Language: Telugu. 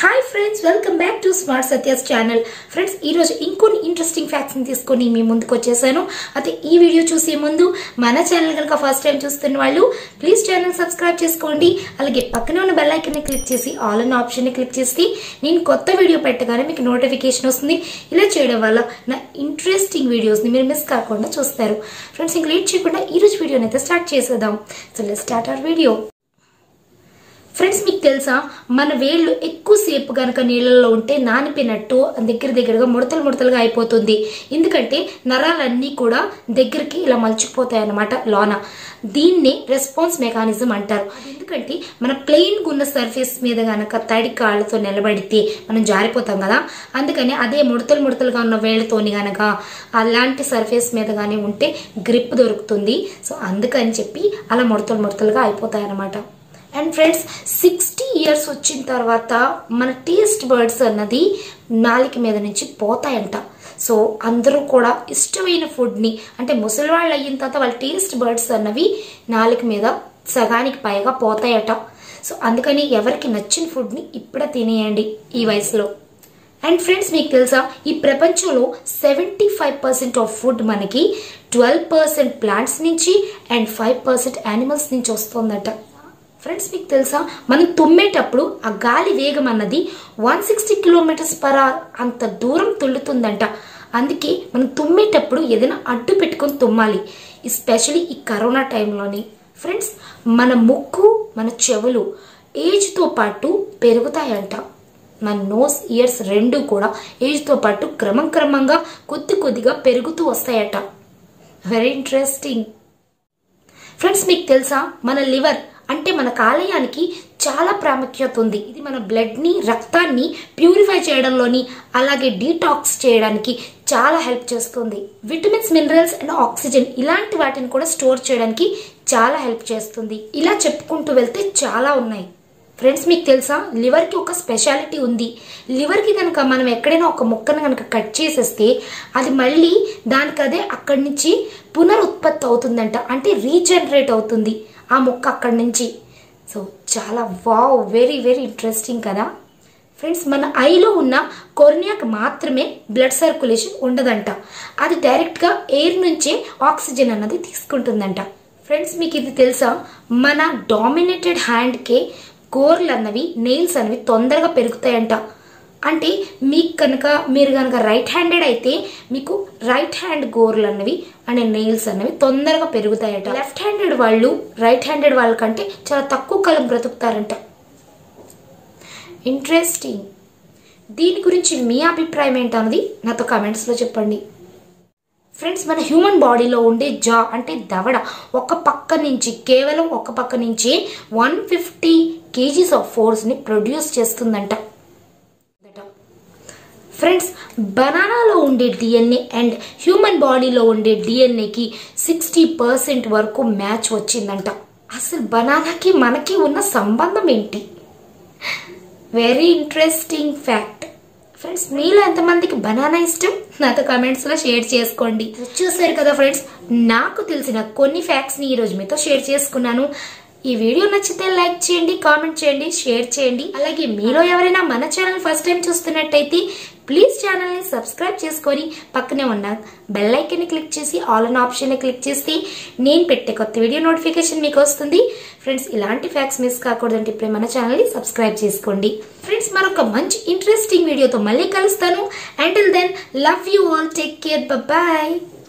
hi friends welcome back to smart Satya's channel friends ఈరోజు ఇంకొన్ని ఇంట్రెస్టింగ్ ఫ్యాక్ట్స్ని తీసుకొని మీ ముందుకు వచ్చేసాను అయితే ఈ వీడియో చూసే ముందు మన ఛానల్ కనుక ఫస్ట్ టైం చూస్తున్న వాళ్ళు ప్లీజ్ ఛానల్ సబ్స్క్రైబ్ చేసుకోండి అలాగే పక్కనే ఉన్న బెల్ ఐకన్ని క్లిక్ చేసి ఆల్ అన్న ఆప్షన్ని క్లిక్ చేసి నేను కొత్త వీడియో పెట్టగానే మీకు నోటిఫికేషన్ వస్తుంది ఇలా చేయడం వల్ల నా ఇంట్రెస్టింగ్ వీడియోస్ని మీరు మిస్ కాకుండా చూస్తారు ఫ్రెండ్స్ ఇంక లేట్ చేయకుండా ఈ రోజు వీడియోని అయితే స్టార్ట్ చేసేద్దాం so let start our video friends మీకు తెలుసా మన వేళ్ళు ఎక్కువసేపు గనక నీళ్ళల్లో ఉంటే నానిపోయినట్టు దగ్గర దగ్గరగా ముడతలు ముడతలుగా అయిపోతుంది ఎందుకంటే నరాలన్నీ కూడా దగ్గరికి ఇలా మలుచుకుపోతాయి అన్నమాట లోన దీన్ని రెస్పాన్స్ మెకానిజం అంటారు ఎందుకంటే మన ప్లెయిన్ ఉన్న సర్ఫేస్ మీద గనక తడి కాళ్ళతో నిలబడితే మనం జారిపోతాం కదా అందుకని అదే ముడతలు ముడతలుగా ఉన్న వేళ్ళతోని గనక అలాంటి సర్ఫేస్ మీద కానీ ఉంటే గ్రిప్ దొరుకుతుంది సో అందుకని చెప్పి అలా ముడతలు ముడతలుగా అయిపోతాయి అన్నమాట అండ్ ఫ్రెండ్స్ సిక్స్టీ ఇయర్స్ వచ్చిన తర్వాత మన టేస్ట్ బర్డ్స్ అన్నది నాలిక మీద నుంచి పోతాయంట సో అందరూ కూడా ఇష్టమైన ఫుడ్ని అంటే ముసలి వాళ్ళు అయిన తర్వాత వాళ్ళ టేస్ట్ బర్డ్స్ అన్నవి నాలుక మీద సగానికి పైగా పోతాయట సో అందుకని ఎవరికి నచ్చిన ఫుడ్ని ఇప్పుడే తినేయండి ఈ వయసులో అండ్ ఫ్రెండ్స్ మీకు తెలుసా ఈ ప్రపంచంలో seventy five percent of food మనకి ట్వెల్వ్ పర్సెంట్ ప్లాంట్స్ నుంచి అండ్ ఫైవ్ పర్సెంట్ యానిమల్స్ నుంచి వస్తుందట ఫ్రెండ్స్ మీకు తెలుసా మనం తుమ్మేటప్పుడు ఆ గాలి వేగం అన్నది one sixty kilometres per hour అంత దూరం తుల్లుతుందంట అందుకే మనం తుమ్మేటప్పుడు ఏదైనా అడ్డు పెట్టుకొని తుమ్మాలి ఎస్పెషలీ ఈ కరోనా టైంలోని ఫ్రెండ్స్ మన ముక్కు మన చెవులు ఏజ్తో పాటు పెరుగుతాయంట మన నోస్ ఇయర్స్ రెండు కూడా ఏజ్తో పాటు క్రమం క్రమంగా కొద్ది కొద్దిగా పెరుగుతూ వస్తాయట వెరీ ఇంట్రెస్టింగ్ ఫ్రెండ్స్ మీకు తెలుసా మన లివర్ అంటే మన కాలేయానికి చాలా ప్రాముఖ్యత ఉంది ఇది మన బ్లడ్ని రక్తాన్ని ప్యూరిఫై చేయడంలోని అలాగే డీటాక్స్ చేయడానికి చాలా హెల్ప్ చేస్తుంది విటమిన్స్ మినరల్స్ అండ్ ఆక్సిజన్ ఇలాంటి వాటిని కూడా స్టోర్ చేయడానికి చాలా హెల్ప్ చేస్తుంది ఇలా చెప్పుకుంటూ వెళ్తే చాలా ఉన్నాయి ఫ్రెండ్స్ మీకు తెలుసా లివర్కి ఒక స్పెషాలిటీ ఉంది లివర్కి కనుక మనం ఎక్కడైనా ఒక మొక్కను కనుక కట్ చేసేస్తే అది మళ్ళీ దానికదే అక్కడి నుంచి పునరుత్పత్తి అవుతుందంట అంటే రీజనరేట్ అవుతుంది ఆ మొక్క అక్కడి నుంచి సో చాలా వావ్ వెరీ వెరీ ఇంట్రెస్టింగ్ కదా ఫ్రెండ్స్ మన ఐలో ఉన్న కొర్నియాకి మాత్రమే బ్లడ్ సర్క్యులేషన్ ఉండదంట అది డైరెక్ట్గా ఎయిర్ నుంచే ఆక్సిజన్ అన్నది తీసుకుంటుందంట ఫ్రెండ్స్ మీకు ఇది తెలుసా మన డామినేటెడ్ హ్యాండ్కే గోర్లు అన్నవి నెయిల్స్ అనేవి తొందరగా పెరుగుతాయంట అంటే మీకు కనుక మీరు కనుక రైట్ హ్యాండెడ్ అయితే మీకు రైట్ హ్యాండ్ గోర్లు అన్నవి అండ్ నెయిల్స్ అన్నవి తొందరగా పెరుగుతాయట లెఫ్ట్ హ్యాండెడ్ వాళ్ళు రైట్ హ్యాండెడ్ వాళ్ళకంటే చాలా తక్కువ కాలం బ్రతుకుతారంట ఇంట్రెస్టింగ్ దీని గురించి మీ అభిప్రాయం ఏంటన్నది నాతో కమెంట్స్లో చెప్పండి ఫ్రెండ్స్ మన హ్యూమన్ బాడీలో ఉండే జా అంటే దవడ ఒక పక్క నుంచి కేవలం ఒక పక్క నుంచి వన్ ఫిఫ్టీ కేజీస్ ఆఫ్ ఫోర్స్ని ప్రొడ్యూస్ చేస్తుందంట ఫ్రెండ్స్ బనానాలో ఉండే డిఎన్ఏ అండ్ హ్యూమన్ బాడీలో ఉండే డిఎన్ఏకి సిక్స్టీ పర్సెంట్ వరకు మ్యాచ్ వచ్చిందంట అసలు బనానాకి మనకి ఉన్న సంబంధం ఏంటి వెరీ ఇంట్రెస్టింగ్ ఫ్యాక్ట్ ఫ్రెండ్స్ మీలో ఎంతమందికి బనానా ఇష్టం నాతో కమెంట్స్ లో షేర్ చేసుకోండి చూసారు కదా ఫ్రెండ్స్ నాకు తెలిసిన కొన్ని ఫ్యాక్ట్స్ ని ఈ రోజు మీతో షేర్ చేసుకున్నాను ఈ వీడియో నచ్చితే లైక్ చేయండి కామెంట్ చేయండి షేర్ చేయండి అలాగే మీలో ఎవరైనా మన ఛానల్ ఫస్ట్ టైం చూస్తున్నట్టయితే ప్లీజ్ ఛానల్ ని సబ్స్క్రైబ్ చేసుకొని పక్కనే ఉన్న బెల్ ఐకన్ ని క్లిక్ చేసి ఆల్ అన్ ఆప్షన్ ని క్లిక్ చేసి నేను పెట్టే కొత్త వీడియో నోటిఫికేషన్ మీకు వస్తుంది ఫ్రెండ్స్ ఇలాంటి ఫ్యాక్ట్స్ మిస్ కాకూడదంటే ఇప్పుడే మన ఛానల్ ని సబ్స్క్రైబ్ చేసుకోండి ఫ్రెండ్స్ మరొక మంచి ఇంట్రెస్టింగ్ వీడియోతో మళ్ళీ కలుస్తాను until then love you all take care bye